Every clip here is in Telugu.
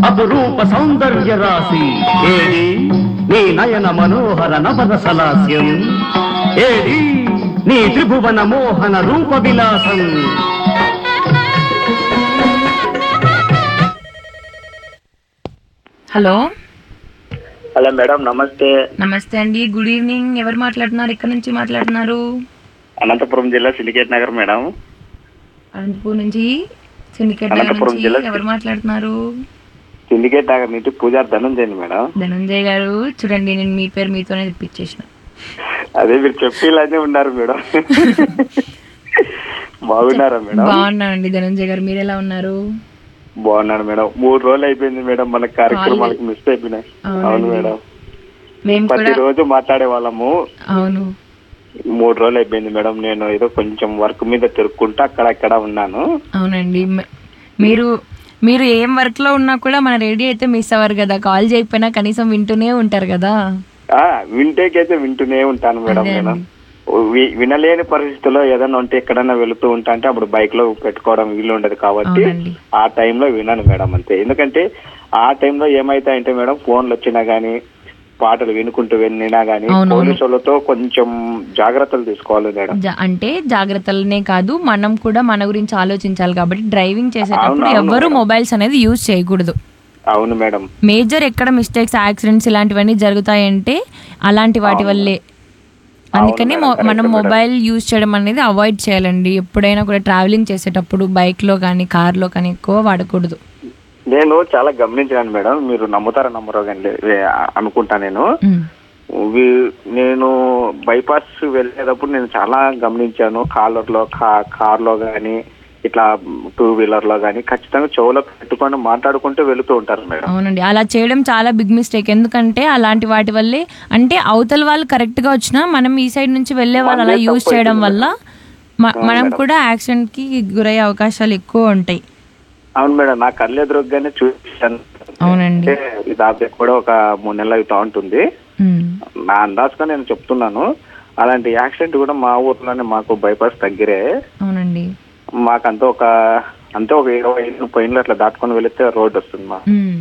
అపురూప సౌందర్య రాశి ఏది నీ నయన మనోహర నవరసలాస్యం ఏది నీ త్రిభువన మోహన రూప విలాసం హలో హలో మేడం నమస్తే నమస్తే అండి గుడ్ ఈవినింగ్ ఎవరు మాట్లాడుతున్నారు ఇక్కడ నుంచి మాట్లాడుతున్నారు అనంతపురం జిల్లా సిండికేట్ నగర్ మేడం అనంతపూర్ నుంచి సిండికేట్ నగర్ అనంతపురం నుంచి జిల్లా. ఎవరు మాట్లాడుతున్నారు సిండికేట్ నగర్ నుంచి పూజారి ధనంజయ్ మేడం ధనంజయ్ గారు చూడండి నేను మీ పేరు మీతోనే తెప్పించేసిన అదే మీరు చెప్పేలానే ఉన్నారు మేడం బాగున్నారా మేడం బాగున్నానండి ధనంజయ్ గారు మీరు ఎలా ఉన్నారు బాగున్నాను మేడం మూడు రోజులు అయిపోయింది మేడం మన కార్యక్రమాలకి మిస్ అయిపోయినాయి అవును అవునండి. మేడం మేము కూడా ప్రతి రోజు మాట్లాడే వాళ్ళము అవును మూడు రోజులు అయిపోయింది మేడం నేను ఏదో కొంచెం వర్క్ మీద తిరుక్కుంటూ అక్కడక్కడ ఉన్నాను అవునండి మ- మీరు మీరు ఏం వర్క్ లో ఉన్నా కూడా మన రెడీ అయితే మిస్ అవ్వరు కదా కాల్ చేయకపోయినా కనీసం వింటూనే ఉంటారు కదా ఆ వింటేకైతే వింటూనే ఉంటాను మేడం అదే నేను అండి. వి- వినలేని పరిస్థితిలో ఏదైనా ఉంటే ఎక్కడైనా వెళుతూ ఉంటా అంటే అప్పుడు బైక్ లో పెట్టుకోవడం వీలు ఉండదు కాబట్టి అవునండి. ఆ టైంలో వినాను మేడం అంతే ఎందుకంటే ఆ టైంలో ఏమైతాయంటే మేడం ఫోన్లు వచ్చినా గానీ పాటలు వినుకుంటూ వినినా గానీ అవునవును. పోలీసు వాళ్ళతో కొంచెం జాగ్రత్తలు తీసుకోవాలి మేడం జా- అంటే జాగ్రత్తలనే కాదు మనం కూడా మన గురించి ఆలోచించాలి కాబట్టి డ్రైవింగ్ చేసేటప్పుడు అవును, అవును ఎవ్వరు మేడం. మొబైల్స్ అనేది యూజ్ చేయకూడదు అవును మేడం మేజర్ ఎక్కడ మిస్టేక్స్ యాక్సిడెంట్స్ ఇలాంటివన్నీ జరుగుతాయంటే అలాంటి వాటి అవును. వల్లే అందుకని మేడం, మొ- కరెక్టే మనం మేడం. మొబైల్ యూజ్ చేయడం అనేది అవాయిడ్ చేయాలండి ఎప్పుడైనా కూడా ట్రావెలింగ్ చేసేటప్పుడు బైక్ లో కానీ కార్ లో కానీ ఎక్కువ వాడకూడదు నేను చాలా గమనించాను మేడం మీరు నమ్ముతారో నమ్మరో కానీ అనుకుంటా నేను ఉమ్. వి- నేను బైపాస్ వెళ్ళేటప్పుడు నేను చాలా గమనించాను కాలర్ లో కార్ లో గానీ ఇట్లా టూ వీలర్ లో గానీ ఖచ్చితంగా చెవులో పెట్టుకొని మాట్లాడుకుంటూ వెళుతూ ఉంటారు మేడం అవునండి అలా చేయడం చాలా బిగ్ మిస్టేక్ ఎందుకంటే అలాంటి వాటి వల్లే అంటే అవతల వాళ్ళు కరెక్ట్ గా వచ్చినా మనం ఈ సైడ్ నుంచి వెళ్ళే వాళ్ళు అలా మనదే యూజ్ తప్పు చేయడం అవుతుంది వల్ల మ- అవును మనం మేడం. కూడా యాక్సిడెంట్ కి గురయ్యే అవకాశాలు ఎక్కువ ఉంటాయి అవును మేడం నా కళ్ళు ఎదురుగానే చూసాను అవునండి. అంటే దాదాపు కూడా ఒక మూడు నెలలు అవుతా ఉంటుంది ఉమ్. నా అందాజుగా నేను చెప్తున్నాను అలాంటి యాక్సిడెంట్ కూడా మా ఊర్లోనే మాకు బైపాస్ దగ్గరే అవునండి మాకంతా ఒక అంతే ఒక ఇరవై ఐదు పైన అట్లా దాటుకొని వెళితే రోడ్ వస్తుంది మా ఉమ్.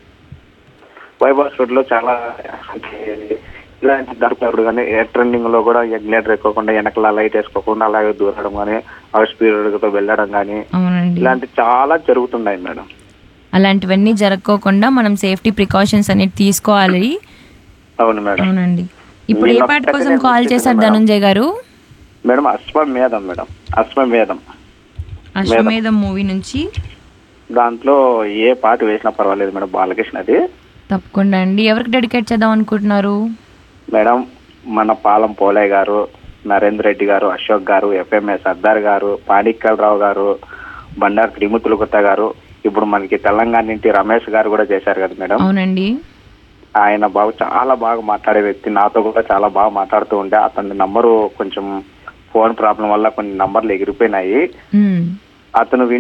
బైపాస్ రోడ్ లో చాలా అంటే ఇలాంటి దొరకప్పుడు కానీ ట్రెండింగ్ లో కూడా ఎగ్నేటర్ ఎక్కకుండా వెనకల లైట్ వేసుకోకుండా అలాగే దూరడం కానీ ఆ స్పీడ్ తో వెళ్ళడం కానీ అవునండి ఇలాంటి చాలా జరుగుతున్నాయి మేడం అలాంటివన్నీ జరగకోకుండా మనం సేఫ్టీ ప్రికాషన్స్ అనేది తీసుకోవాలి అవును మేడం అవునండి ఇప్పుడు ఏ నేను పాట కోసం ఒక్కటే కాల్ చేశారు మేడం. ధనుంజయ్ గారు madam Ashwamedham madam Ashwamedham Ashwamedham movie నుంచి దాంట్లో ఏ పాట వేసినా పర్వాలేదు మేడం బాలకృష్ణది తప్పకుండా అండి ఎవరికి డెడికేట్ చేద్దాం అనుకుంటున్నారు మేడం మన పాలం పోలే గారు నరేంద్ర రెడ్డి గారు అశోక్ గారు ఎఫ్ఎంఏ సర్దార్ గారు పాడిక్కలరావు గారు బండారు త్రిమూర్తులు గుత్త గారు ఇప్పుడు మనకి తెలంగాణ నుండి రమేష్ గారు కూడా చేశారు కదా మేడం అవునండి ఆయన బాగా చాలా బాగా మాట్లాడే వ్యక్తి నాతో కూడా చాలా బాగా మాట్లాడుతూ ఉండే అతని నంబరు కొంచెం ఫోన్ ప్రాబ్లం వల్ల కొన్ని నంబర్లు ఎగిరిపోయినాయి ఉమ్. అతను విన్